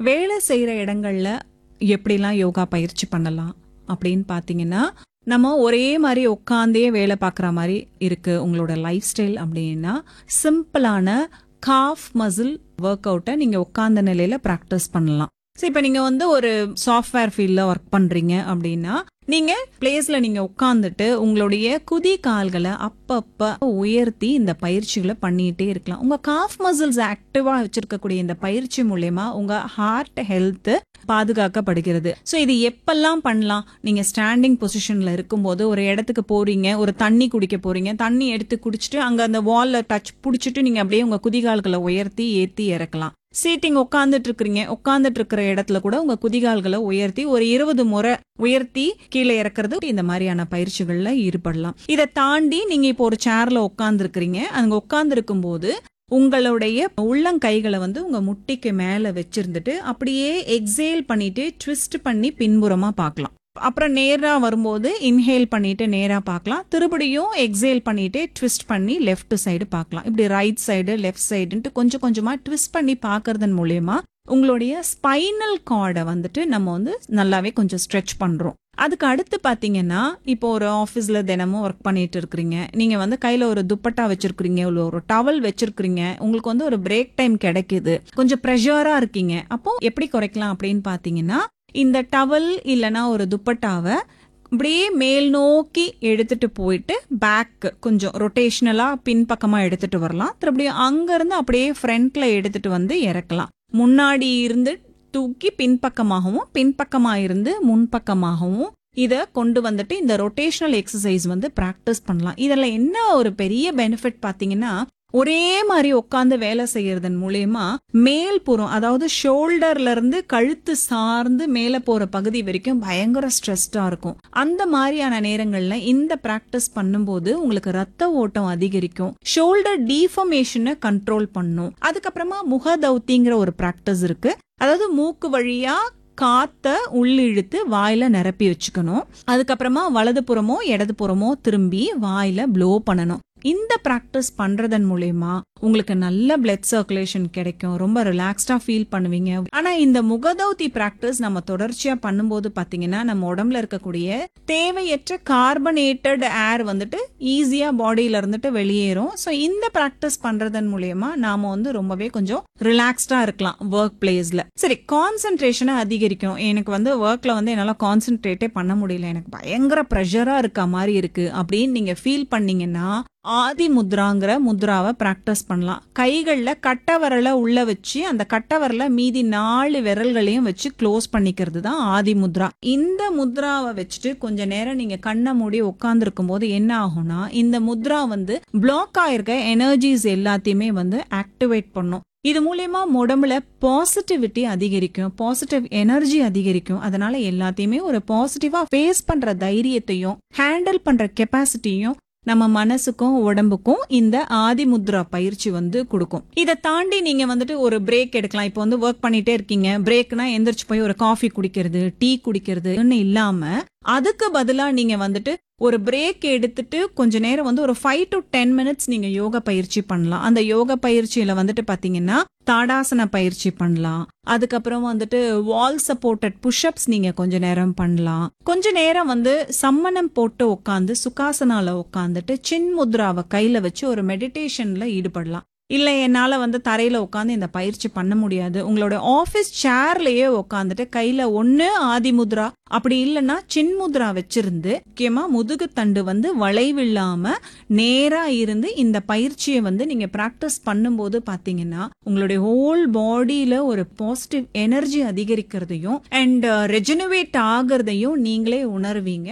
வேலை செய்யற இடங்கள்ல எப்படிலாம் யோகா பயிற்சி பண்ணலாம் அப்படின்னு பாத்தீங்கன்னா நம்ம ஒரே மாதிரி உட்காந்தே வேலை பார்க்குற மாதிரி இருக்கு உங்களோட லைஃப் ஸ்டைல் அப்படின்னா சிம்பிளான காஃப் மசில் ஒர்க் அவுட்டை நீங்க உட்கார்ந்த நிலையில ப்ராக்டிஸ் பண்ணலாம் ஸோ இப்போ நீங்க வந்து ஒரு சாஃப்ட்வேர் ஃபீல்டில் ஒர்க் பண்றீங்க அப்படின்னா நீங்க பிளேஸ்ல நீங்க உட்காந்துட்டு உங்களுடைய குதி கால்களை அப்பப்ப உயர்த்தி இந்த பயிற்சிகளை பண்ணிட்டே இருக்கலாம் உங்க காஃப் மசில்ஸ் ஆக்டிவா வச்சிருக்கக்கூடிய இந்த பயிற்சி மூலயமா உங்க ஹார்ட் ஹெல்த் பாதுகாக்கப்படுகிறது ஸோ இது எப்பெல்லாம் பண்ணலாம் நீங்க ஸ்டாண்டிங் பொசிஷன்ல இருக்கும்போது ஒரு இடத்துக்கு போறீங்க ஒரு தண்ணி குடிக்க போறீங்க தண்ணி எடுத்து குடிச்சிட்டு அங்க அந்த வால்ல டச் புடிச்சிட்டு நீங்க அப்படியே உங்க குதிகால்களை உயர்த்தி ஏத்தி இறக்கலாம் சீட்டிங் உட்காந்துட்டு இருக்கிறீங்க உட்காந்துட்டு இருக்கிற இடத்துல கூட உங்க குதிகால்களை உயர்த்தி ஒரு இருபது முறை உயர்த்தி கீழே இறக்குறது இந்த மாதிரியான பயிற்சிகள்ல ஈடுபடலாம் இதை தாண்டி நீங்க இப்போ ஒரு சேர்ல உட்கார்ந்து இருக்கிறீங்க அங்க உட்கார்ந்து இருக்கும்போது உங்களுடைய உள்ளங்கைகளை வந்து உங்க முட்டிக்கு மேல வச்சிருந்துட்டு அப்படியே எக்ஸேல் பண்ணிட்டு ட்விஸ்ட் பண்ணி பின்புறமா பார்க்கலாம் அப்புறம் நேரா வரும்போது இன்ஹேல் பண்ணிட்டு நேரா பார்க்கலாம் திருப்படியும் எக்ஸேல் பண்ணிட்டு ட்விஸ்ட் பண்ணி லெஃப்ட் சைடு பார்க்கலாம் இப்படி ரைட் சைடு லெஃப்ட் சைடுன்ட்டு கொஞ்சம் கொஞ்சமா ட்விஸ்ட் பண்ணி பார்க்கறதன் மூலயமா உங்களுடைய ஸ்பைனல் கார்டை வந்துட்டு நம்ம வந்து நல்லாவே கொஞ்சம் ஸ்ட்ரெச் பண்றோம் அதுக்கு அடுத்து பாத்தீங்கன்னா இப்போ ஒரு ஆஃபீஸ்ல தினமும் ஒர்க் பண்ணிட்டு இருக்கிறீங்க நீங்க வந்து கையில ஒரு துப்பட்டா வச்சிருக்கிறீங்க இல்ல ஒரு டவல் வச்சிருக்கிறீங்க உங்களுக்கு வந்து ஒரு பிரேக் டைம் கிடைக்குது கொஞ்சம் ப்ரெஷரா இருக்கீங்க அப்போ எப்படி குறைக்கலாம் அப்படின்னு பாத்தீங்கன்னா இந்த டவல் இல்லனா ஒரு துப்பட்டாவை அப்படியே மேல் நோக்கி எடுத்துட்டு போயிட்டு பேக் கொஞ்சம் ரொட்டேஷனலா பின்பக்கமா எடுத்துட்டு வரலாம் திருப்படியும் அங்க இருந்து அப்படியே ஃப்ரண்ட்ல எடுத்துட்டு வந்து இறக்கலாம் முன்னாடி இருந்து தூக்கி பின்பக்கமாகவும் பின்பக்கமா இருந்து முன்பக்கமாகவும் இத கொண்டு வந்துட்டு இந்த ரொட்டேஷனல் எக்ஸசைஸ் வந்து பிராக்டிஸ் பண்ணலாம் இதுல என்ன ஒரு பெரிய பெனிஃபிட் பாத்தீங்கன்னா ஒரே மாதிரி உட்காந்து வேலை செய்யறதன் மூலயமா மேல் புறம் அதாவது ஷோல்டர்ல இருந்து கழுத்து சார்ந்து மேல போற பகுதி வரைக்கும் பயங்கர ஸ்ட்ரெஸ்டா இருக்கும் அந்த மாதிரியான நேரங்கள்ல இந்த பிராக்டிஸ் பண்ணும்போது உங்களுக்கு ரத்த ஓட்டம் அதிகரிக்கும் ஷோல்டர் டீஃபர்மேஷனை கண்ட்ரோல் பண்ணும் அதுக்கப்புறமா முகதௌத்திங்கிற ஒரு பிராக்டிஸ் இருக்கு அதாவது மூக்கு வழியா காத்த உள்ளிழுத்து வாயில நிரப்பி வச்சுக்கணும் அதுக்கப்புறமா வலது புறமோ இடது புறமோ திரும்பி வாயில ப்ளோ பண்ணணும் இந்த பிராக்டிஸ் பண்றதன் மூலயமா உங்களுக்கு நல்ல பிளட் சர்க்குலேஷன் கிடைக்கும் ரொம்ப ரிலாக்ஸ்டா ஃபீல் பண்ணுவீங்க ஆனா இந்த முகதௌத்தி பிராக்டிஸ் நம்ம தொடர்ச்சியா பண்ணும்போது பாத்தீங்கன்னா நம்ம உடம்புல இருக்கக்கூடிய தேவையற்ற கார்பனேட்டட் ஏர் வந்துட்டு ஈஸியா பாடியில இருந்துட்டு வெளியேறும் ஸோ இந்த பிராக்டிஸ் பண்றதன் மூலயமா நாம வந்து ரொம்பவே கொஞ்சம் ரிலாக்ஸ்டா இருக்கலாம் ஒர்க் பிளேஸ்ல சரி கான்சென்ட்ரேஷனை அதிகரிக்கும் எனக்கு வந்து ஒர்க்ல வந்து என்னால கான்சென்ட்ரேட்டே பண்ண முடியல எனக்கு பயங்கர ப்ரெஷரா இருக்க மாதிரி இருக்கு அப்படின்னு நீங்க ஃபீல் பண்ணீங்கன்னா ஆதி முத்ராங்கிற முத்ராவை பிராக்டிஸ் பண்ணலாம் கைகள்ல கட்ட விரலை உள்ள வச்சு அந்த கட்ட விரல மீதி நாலு விரல்களையும் வச்சு க்ளோஸ் பண்ணிக்கிறது தான் ஆதி முத்ரா இந்த முத்ராவை வச்சுட்டு கொஞ்ச நேரம் நீங்க கண்ணை மூடி உட்கார்ந்து போது என்ன ஆகும்னா இந்த முத்ரா வந்து பிளாக் ஆயிருக்க எனர்ஜிஸ் எல்லாத்தையுமே வந்து ஆக்டிவேட் பண்ணும் இது மூலியமா உடம்புல பாசிட்டிவிட்டி அதிகரிக்கும் பாசிட்டிவ் எனர்ஜி அதிகரிக்கும் அதனால எல்லாத்தையுமே ஒரு பாசிட்டிவா ஃபேஸ் பண்ற தைரியத்தையும் ஹேண்டில் பண்ற கெப்பாசிட்டியும் நம்ம மனசுக்கும் உடம்புக்கும் இந்த ஆதி முத்ரா பயிற்சி வந்து கொடுக்கும் இதை தாண்டி நீங்க வந்துட்டு ஒரு பிரேக் எடுக்கலாம் இப்போ வந்து ஒர்க் பண்ணிட்டே இருக்கீங்க பிரேக்னா எந்திரிச்சு போய் ஒரு காஃபி குடிக்கிறது டீ குடிக்கிறதுன்னு இல்லாம அதுக்கு பதிலா நீங்க வந்துட்டு ஒரு பிரேக் எடுத்துட்டு கொஞ்ச நேரம் வந்து ஒரு ஃபைவ் டு டென் மினிட்ஸ் நீங்க யோகா பயிற்சி பண்ணலாம் அந்த யோகா பயிற்சியில வந்துட்டு பாத்தீங்கன்னா தாடாசன பயிற்சி பண்ணலாம் அதுக்கப்புறம் வந்துட்டு வால் சப்போர்ட்டட் புஷ்அப்ஸ் நீங்க கொஞ்ச நேரம் பண்ணலாம் கொஞ்ச நேரம் வந்து சம்மணம் போட்டு உட்காந்து சுகாசனால உட்காந்துட்டு சின் முத்ராவை கையில வச்சு ஒரு மெடிடேஷன்ல ஈடுபடலாம் இல்ல என்னால வந்து தரையில உட்காந்து இந்த பயிற்சி பண்ண முடியாது உங்களோட ஆபீஸ் சேர்லயே உட்காந்துட்டு கையில ஒண்ணு ஆதி முத்ரா அப்படி இல்லைன்னா சின்முத்ரா வச்சிருந்து முக்கியமா முதுகு தண்டு வந்து வளைவில்லாம நேரா இருந்து இந்த பயிற்சியை வந்து நீங்க பிராக்டிஸ் பண்ணும்போது பாத்தீங்கன்னா உங்களுடைய ஹோல் பாடியில ஒரு பாசிட்டிவ் எனர்ஜி அதிகரிக்கிறதையும் அண்ட் ரெஜெனவேட் ஆகிறதையும் நீங்களே உணர்வீங்க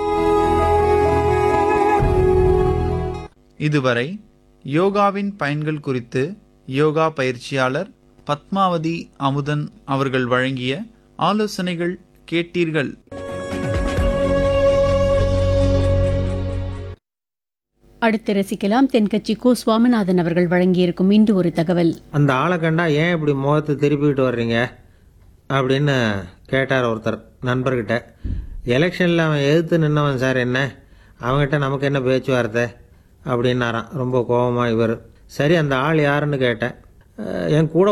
இதுவரை யோகாவின் பயன்கள் குறித்து யோகா பயிற்சியாளர் பத்மாவதி அமுதன் அவர்கள் வழங்கிய ஆலோசனைகள் கேட்டீர்கள் அடுத்து ரசிக்கலாம் தென்கட்சி கோ சுவாமிநாதன் அவர்கள் வழங்கியிருக்கும் இன்று ஒரு தகவல் அந்த ஆளை கண்டா ஏன் இப்படி முகத்தை திருப்பிக்கிட்டு வர்றீங்க அப்படின்னு கேட்டார் ஒருத்தர் நண்பர்கிட்ட எலெக்ஷனில் அவன் எதிர்த்து நின்னவன் சார் என்ன அவங்ககிட்ட நமக்கு என்ன பேச்சுவார்த்தை அப்படின்னாராம் ரொம்ப கோபமாக இவர் சரி அந்த ஆள் யாருன்னு கேட்டேன் "அஹ், என் கூட